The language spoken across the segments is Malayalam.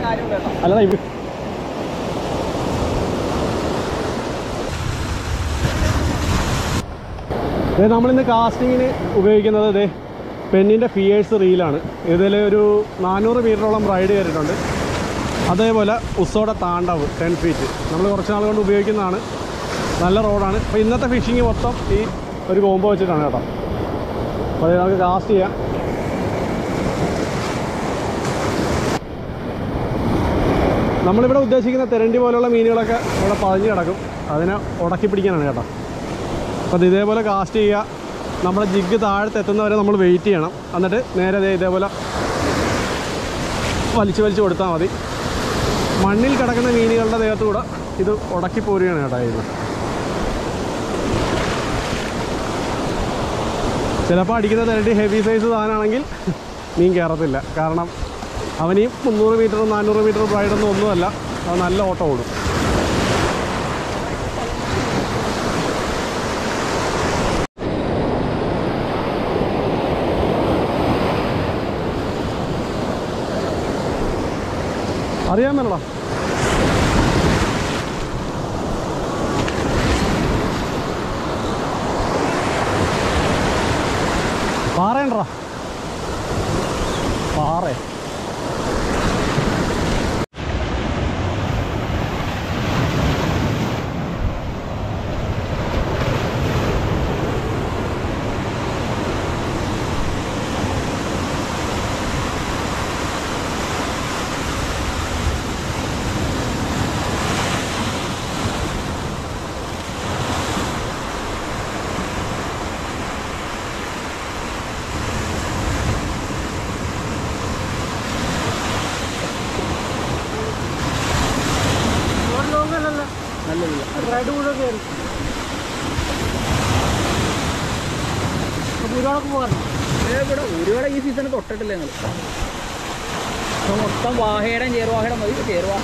കാര്യമുണ്ട് കേട്ടോ അല്ലടാ ഇവ ദേ നമ്മളിന്ന് കാസ്റ്റിങ്ങിന് ഉപയോഗിക്കുന്നത് ദേ പെന്നിൻ്റെ ഫിയേഴ്സ് റീലാണ് ഇതിൽ ഒരു നാനൂറ് മീറ്ററോളം റൈഡ് കയറിയിട്ടുണ്ട് അതേപോലെ ഉസോടെ താണ്ടവ് ടെൻ ഫീറ്റ് നമ്മൾ കുറച്ച് നാൾ കൊണ്ട് ഉപയോഗിക്കുന്നതാണ് നല്ല റോഡാണ് അപ്പോൾ ഇന്നത്തെ ഫിഷിങ് മൊത്തം ഈ ഒരു കോമ്പോ വെച്ചിട്ടാണ് കേട്ടോ അപ്പോൾ അത് നമുക്ക് കാസ്റ്റ് ചെയ്യാം നമ്മളിവിടെ ഉദ്ദേശിക്കുന്ന തെരണ്ടി പോലുള്ള മീനുകളൊക്കെ ഇവിടെ പതിഞ്ഞ് കിടക്കും അതിനെ ഉടക്കി പിടിക്കാനാണ് കേട്ടോ അപ്പോൾ അത് ഇതേപോലെ കാസ്റ്റ് ചെയ്യുക നമ്മുടെ ജിഗ് താഴത്ത് എത്തുന്നവരെ നമ്മൾ വെയിറ്റ് ചെയ്യണം എന്നിട്ട് നേരെ ദേ ഇതേപോലെ വലിച്ചു വലിച്ചു കൊടുത്താൽ മതി മണ്ണിൽ കിടക്കുന്ന മീനുകളുടെ ദേഹത്തുകൂടെ ഇത് ഉടക്കി പോരുകയാണ് കേട്ടോ ഇത് ചിലപ്പോൾ അടിക്കുന്ന തിരട്ടി ഹെവി സൈസ് സാധനമാണെങ്കിൽ മീൻ കയറത്തില്ല കാരണം അവന് ഈ മുന്നൂറ് മീറ്റർ നാനൂറ് മീറ്റർ ബ്രൈഡൊന്നും ഒന്നുമല്ല അത് നല്ല ഓട്ടം ഓടും അറിയാൻ മേലടാ പാറയണ്ടാ പാറ ഇവിടെ ഒരുപാട് ഈ സീസൺ തൊട്ടിട്ടില്ല ഞങ്ങൾ മൊത്തം വാഹയുടെ ചേറുവാഹയുടെ മതി ചേറുവാ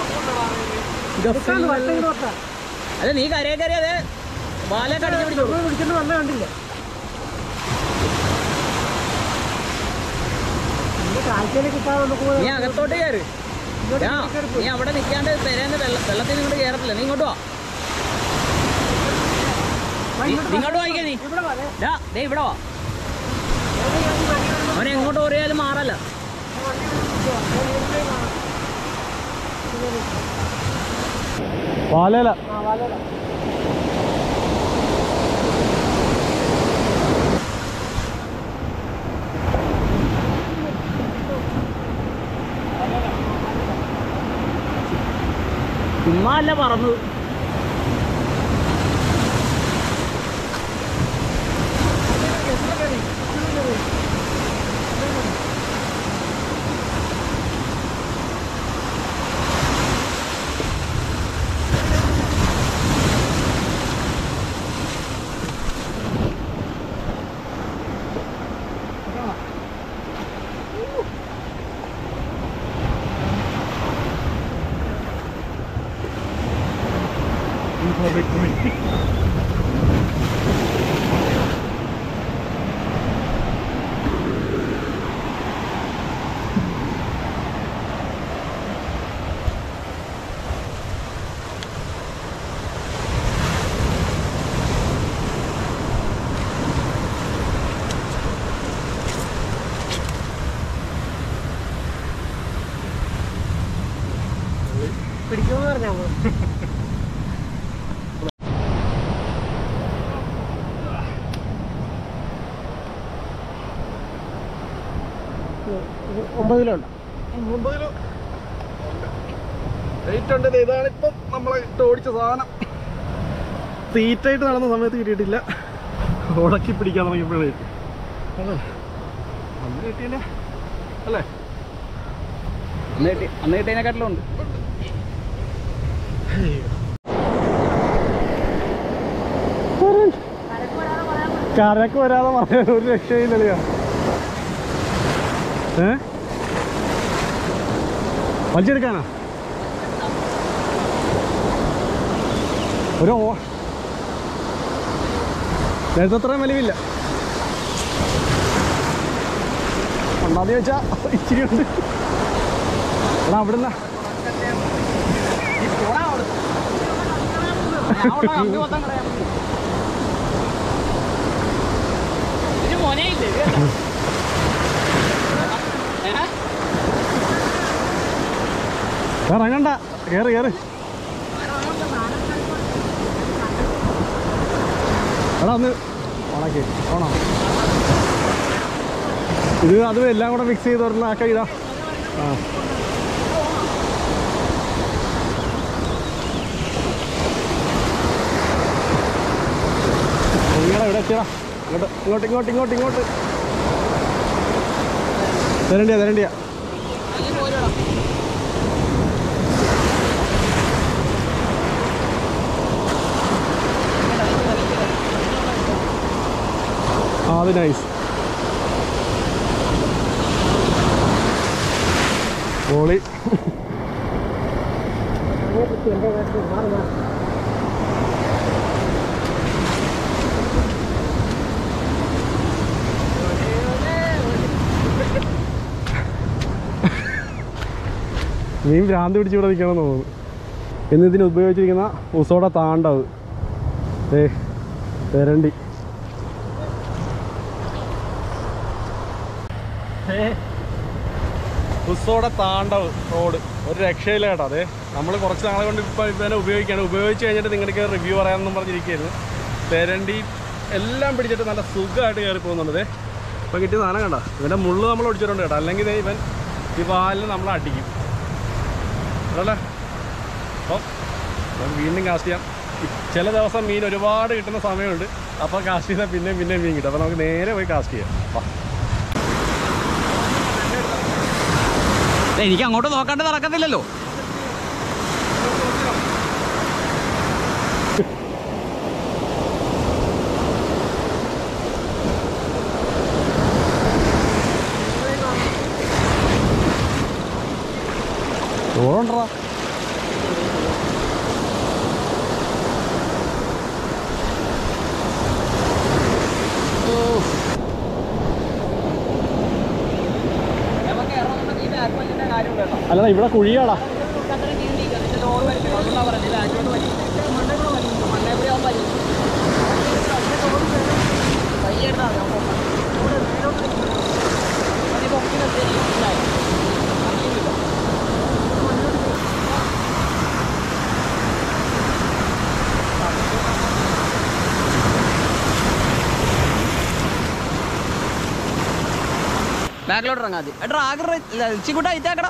അല്ല നീ കരയെ കയറി അതെ വാലൊക്കെ അടിച്ച് പിടിച്ചു നീ അകത്തോട്ട് കയറി ആ, നീ അവിടെ നിൽക്കാണ്ട് പെരേന്ന് വെള്ള വെള്ളത്തിൽ ഇങ്ങോട്ട് കയറത്തില്ല നീ ഇങ്ങോട്ട് വാ നീ- നീ ഇങ്ങോട്ട് വായിക്കേ നീ ഡാ, ദേ ഇവിടെ വാ അവനെ എങ്ങോട്ട് ഓറിയാലും മാറല്ല പാലേല ചുമ്മാ അല്ല പറന്നു ഒമ്പത് കിലോ ഉണ്ട് ഒമ്പത് കിലോ വെയിറ്റ് ഉണ്ട് ദേ ഇതാണ് ഇപ്പം നമ്മളെ ഇട്ട് ഓടിച്ച സാധനം തീറ്റായിട്ട് നടന്ന സമയത്ത് കിട്ടിയിട്ടില്ല ഉടക്കി പിടിക്കാൻ തുടങ്ങിയപ്പോഴേ കിട്ടി അതെ അന്ന് കിട്ടിയില്ല അല്ലേ അന്ന് കിട്ടി അന്ന് കിട്ടിയതിനെക്കാട്ടിലും ഉണ്ട് കരക്ക് വരാതെ പറയാൻ ഒരു രക്ഷയില്ലല്ലോ ഏ വലിച്ചെടുക്കാനാ ഒരു ഓ- നേരത്തെ അത്രയും വലിവില്ല ഒന്നാമത് ചോദിച്ചാ ഇച്ചിരി ഉണ്ട് എടാ അവിടുന്ന് ഇതിന് മോനെ ഇല്ലേ ഇത് കണ്ടോ? ഏ? ഇറങ്ങണ്ട കയറി കയറി എടാ ഒന്ന് ഓണാക്കി ഓണോ ഇത് അതും എല്ലാം കൂടെ മിക്സ് ചെയ്ത് ഒരെണ്ണം ആക്കാം ഇതാ ആ നിങ്ങളെ ഇവിടെ എത്തിയടാ ഇങ്ങോട്ട് ഇങ്ങോട്ട് ഇങ്ങോട്ട് ഇങ്ങോട്ട് ഇങ്ങോട്ട് തരണ്ടിയാ തരണ്ടിയാ അതിൽ പോരുടാ. ആ അത് നൈസ് പോളി മീൻ ഭ്രാന്ത് പിടിച്ച് ഇവിടെ നിൽക്കണമെന്ന് തോന്നുന്നു ഇന്ന് ഇതിന് ഉപയോഗിച്ചിരിക്കുന്ന ഉസോട താണ്ടവ് ഏ തെരണ്ടി ഉസോടെ താണ്ടവ് റോഡ് ഒരു രക്ഷയില്ല കേട്ടോ അതെ നമ്മൾ കുറച്ച് നാളെ കൊണ്ട് ഇപ്പോൾ ഇവനെ ഉപയോഗിക്കുകയാണ് ഉപയോഗിച്ച് കഴിഞ്ഞിട്ട് നിങ്ങൾക്ക് റിവ്യൂ പറയാമെന്നും പറഞ്ഞിരിക്കുകയായിരുന്നു തെരണ്ടി എല്ലാം പിടിച്ചിട്ട് നല്ല സുഖമായിട്ട് കയറി പോകുന്നുണ്ട് ദേ ഇപ്പം കിട്ടിയ സാധനം കണ്ട ഇവൻ്റെ മുള്ള് നമ്മൾ ഒടിച്ചിട്ടുണ്ട് കേട്ടോ അല്ലെങ്കിൽ ദേ ഇവൻ ഈ വാലിന് നമ്മളെ അടിക്കും അതല്ലേ അപ്പം നമുക്ക് വീണ്ടും കാസ്റ്റ് ചെയ്യാം ഇ- ചില ദിവസം മീൻ ഒരുപാട് കിട്ടുന്ന സമയമുണ്ട് അപ്പോൾ കാസ്റ്റ് ചെയ്താൽ പിന്നെയും പിന്നെയും മീൻ കിട്ടും അപ്പോൾ നമുക്ക് നേരെ പോയി കാസ്റ്റ് ചെയ്യാം വാ. ദേ, എനിക്ക് അങ്ങോട്ട് നോക്കാണ്ട് നടക്കത്തില്ലല്ലോ ചോറുണ്ടോ നമുക്ക് ഇറങ്ങുമ്പോൾ ഈ ബാക്ക് വലിയ കാര്യം കേട്ടോ അല്ലടാ ഇവിടെ കുഴിയാടാ അത്ര നീണ്ടിരിക്കും എന്നിട്ട് ലോഡ് വലിക്കും അതുകൊണ്ടാ പറഞ്ഞത് ബാക്കിലോട്ട് വലിക്കും മണ്ണേക്കൂടെ വലിക്കും മണ്ണേക്കൂടെ ആകുമ്പോൾ വലിക്കും പയ്യെ എടുത്താൽ മതി അപ്പോൾ ഇവിടെ മേലോട്ട് നിൽക്കും മതി പൊക്കി നിർത്തി മനസ്സിലായി അറിയില്ല ബാക്കിലോട്ട് ഇറങ്ങാം ആദ്യം എടാ ആഗ്രഹ ഇച്ചിക്കൂട്ട അയച്ചേക്കടാ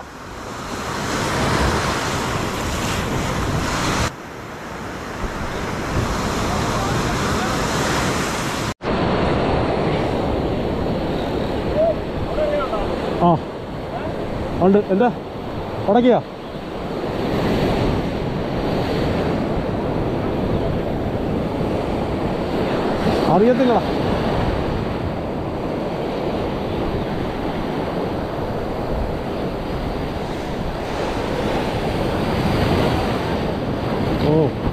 ആ ഉണ്ട് എന്താ ഉടക്കിയാ അറിയത്തില്ലടാ ഓ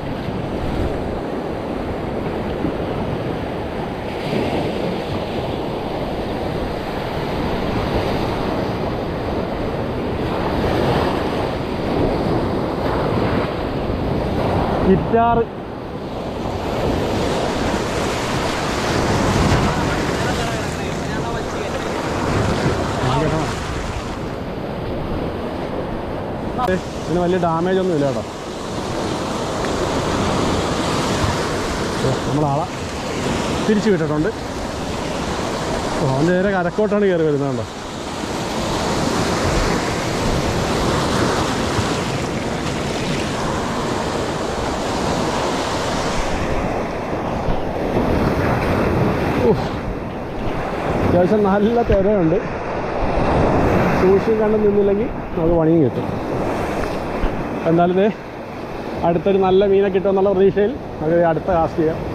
ഗിറ്റാർ ഇതിന് വലിയ ഡാമേജ് ഒന്നും ഇല്ല കേട്ടോ ഓ, നമ്മളാളെ തിരിച്ചു വിട്ടിട്ടുണ്ട് ഓ അവൻ നേരെ കരക്കോട്ടാണ് കയറി വരുന്നത് കണ്ടോ ഉഫ്. അത്യാവശ്യം നല്ല തിരയുണ്ട് സൂക്ഷിച്ചും കണ്ട് നിന്നില്ലെങ്കിൽ നമുക്ക് പണിയും കിട്ടും എന്തായാലും ദേ അടുത്തൊരു നല്ല മീനെ കിട്ടുമെന്നുള്ള പ്രതീക്ഷയിൽ നമുക്ക് ദേ അടുത്ത കാസ്റ്റ് ചെയ്യാം